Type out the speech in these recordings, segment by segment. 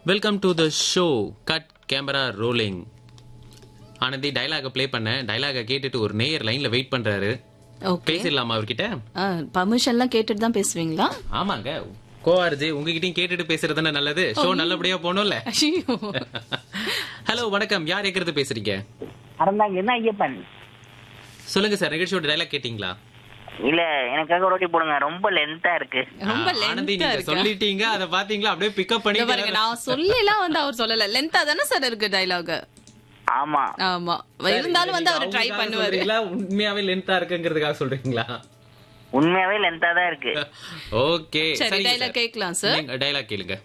Welcome to the show cut camera rolling Anandhi டைலாக play பண்ண டைலாக கேட்டுட்டு ஒரு நேயர் லைன்ல வெயிட் பண்றாரு ஓகே பேசிடலாமா அவர்கிட்ட பர்மிஷன்லாம் கேட்டுட்டு தான் பேசுவீங்களா ஆமாங்க கோஆர்ஜி உங்ககிட்டயும் கேட்டுட்டு பேசுறது தானே நல்லது ஷோ நல்லபடியா போகணும்ல ஐயோ ஹலோ வணக்கம் யார் எங்கிறது பேசுறீங்க அறந்தாங்க என்ன ஐயப்பன் சொல்லுங்க சார் நிகழ்ச்சியோட டைலாக் கேட்டிங்களா இல்ல எனக்காக ஒரு வாட்டி போடுங்க ரொம்ப லென்த்தா இருக்கு ரொம்ப ஆ, ஆனந்தி லென்த்தா நீங்க இருக்கு சொல்லிட்டீங்க அத பாத்தீங்களா அப்படியே பிக்கப் பண்ணி இங்க பாருங்க நான் சொல்லலாம் வந்து அவர் சொல்லல லென்த்தா தானே சார் இருக்கு டைலாக் ஆமா ஆமா இருந்தாலும் வந்து அவர் ட்ரை பண்ணுவாரு உண்மையாவே லென்த்தா இருக்குங்கிறதுக்காக சொல்றீங்களா உண்மையாவே லென்த்தா தான் இருக்கு ஓகே சரி டைலாக் கேட்கலாம் சார் டைலாக் கேளுங்க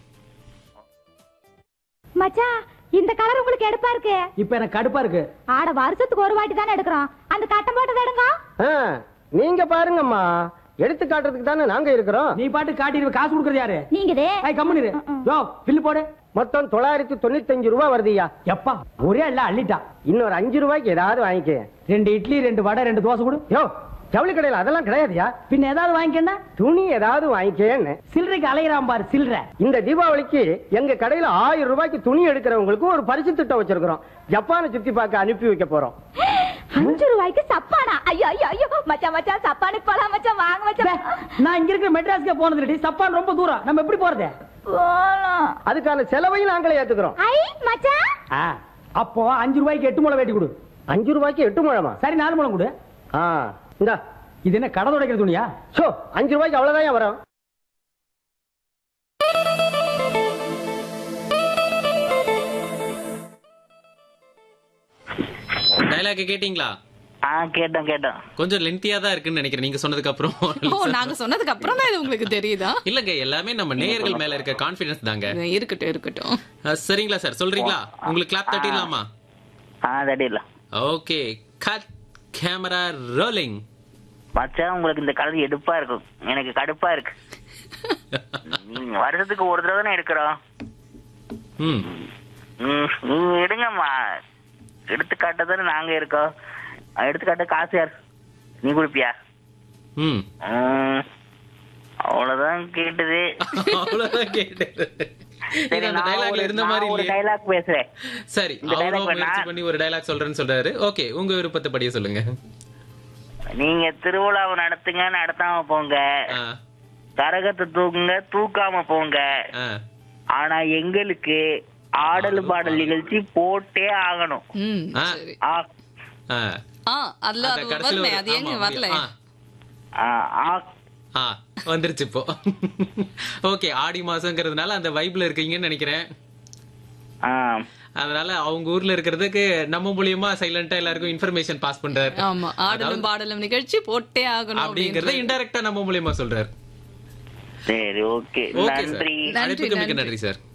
மச்சான் இந்த கலர் உங்களுக்கு எடுப்பா இருக்கு இப்ப எனக்கு கடுப்பா இருக்கு ஆட வருஷத்துக்கு ஒரு வாட்டி தானே எடுக்கிறோம் அந்த கட்டம் போட்டது எடுங்க ஆ, நீங்க பாருங்கம்மா எடுத்து காட்டுறதுக்கு தானே நாங்க இருக்கிறோம் நீ பாட்டு காட்டிடுவ காசு கொடுக்கறது யாரு நீங்கதே ஏய் கம்முனு இரு. யோ பில்லு போடு மொத்தம் தொள்ளாயிரத்தி தொண்ணூத்தஞ்சு ரூபாய் வருதுய்யா எப்பா ஒரே இல்ல அள்ளிட்டா இன்னொரு அஞ்சு ரூபாய்க்கு ஏதாவது வாங்கிக்க ரெண்டு இட்லி ரெண்டு வடை ரெண்டு தோசை கொடு யோ ஜவுளி கடையில அதெல்லாம் கிடையாதுயா பின்ன ஏதாவது வாங்கிக்கன்னா துணி ஏதாவது வாங்கிக்கேன்னு சில்லறைக்கு அலையிறான் பாரு சில்லற இந்த தீபாவளிக்கு எங்க கடையில ஆயிரம் ரூபாய்க்கு துணி எடுக்கிறவங்களுக்கு ஒரு பரிசு திட்டம் வச்சிருக்கிறோம் ஜப்பானை சுத்தி பார்க்க அனுப்பி வைக்க போறோம் அஞ்சு ரூபாய்க்கு சப்பானா ஐயோ ஐயோ ஐயோ மச்சான் மச்சான் சப்பானுக்கு போலாம் மச்சான் வாங்க டே, மச்சான் நான் இங்க இருக்கிற மெட்ராஸ்க்கே போனது இல்லடி சப்பான் ரொம்ப தூரம் நம்ம எப்படி போறது போலாம் அதுக்கான செலவையும் நாங்களே ஏத்துக்கிறோம் ஐ மச்சான் ஆ, அப்போ அஞ்சு ரூபாய்க்கு எட்டு முளை வெட்டி கொடு அஞ்சு ரூபாய்க்கு எட்டு முழமா சரி நாலு முளம் கொடு ஆ இந்தா இது என்ன கடை துடைக்கிற துணியா ஷோ அஞ்சு ரூபாய்க்கு அவ்வளவுதான் வரும் டைலாக் கேட்டிங்களா ஆ கேட்டோம் கேட்டோம் கொஞ்சம் லென்த்தியா தான் இருக்குன்னு நினைக்கிறேன் நீங்க சொன்னதுக்கு அப்புறம் ஓ நாங்க சொன்னதுக்கு அப்புறம் தான் இது உங்களுக்கு தெரியுதா இல்லங்க எல்லாமே நம்ம நேயர்கள் மேல இருக்க கான்பிடன்ஸ் தாங்க இருக்கட்டும் இருக்கட்டும் அஹ், சரிங்களா சார் சொல்றீங்களா உங்களுக்கு கிளாப் தட்டிடலாமா ஆ தட்டிடல ஓகே கட் கேமரா ரோலிங் மச்சான் உங்களுக்கு இந்த கலர் எடுப்பா இருக்கும் எனக்கு கடுப்பா இருக்கு நீங்க வருஷத்துக்கு ஒரு தடவை தானே எடுக்கிறோம் ம் ம், நீங்க எடுங்கம்மா எடுத்துக்காட்ட தானே நாங்க இருக்கோம் அஹ் எடுத்துக்காட்ட காசு யார் நீ கொடுப்பியா ம் ம், அவ்வளவுதான் கேட்டது அவ்வளவுதான் கேட்டது இது சரி அந்த நான் டைலாக்ல ஒரு- இருந்த நான் மாதிரி ஒரு இல்லையே டைலாக் பேசுறேன் சரி இந்த அவரும் dialogue முயற்சி வேணா? பண்ணி ஒரு டைலாக் சொல்றேன்னு சொல்றாரு ஓகே உங்க விருப்பத்தை படியே சொல்லுங்க நீங்க திருவிழாவை நடத்துங்க நடத்தாம போங்க ஆ, கரகத்தை தூக்குங்க தூக்காம போங்க ஆ. ஆனா எங்களுக்கு ஆடல் பாடல் நிகழ்ச்சி போட்டே ஆகணும் ம் ஆ. சரி ஆ, ஆ. ஆ அதுல அந்த அது கடைசில வரல ஒரு- அது ஏங்க ஆமா, வரல ஆ, ஆ, ஆ. ஆ, வந்துருச்சு இப்போ ஓகே ஆடி மாசங்கிறதுனால அந்த வைப்ல இருக்கீங்கன்னு நினைக்கிறேன் ஆ. அதனால அவங்க ஊர்ல இருக்கிறதுக்கு நம்ம மூலியமா சைலண்டா எல்லாருக்கும் இன்ஃபர்மேஷன் பாஸ் பண்றாரு ஆமா ஆடலும் பாடலும் நிகழ்ச்சி போட்டே ஆகணும் அப்படிங்கறத அப்படின்றது. இன்டைரக்டா நம்ம மூலியமா சொல்றாரு சரி ஓகே ஓகே சார் நன்றி நன்றி, அழைப்புக்கு மிக்க நன்றி. நன்றி சார்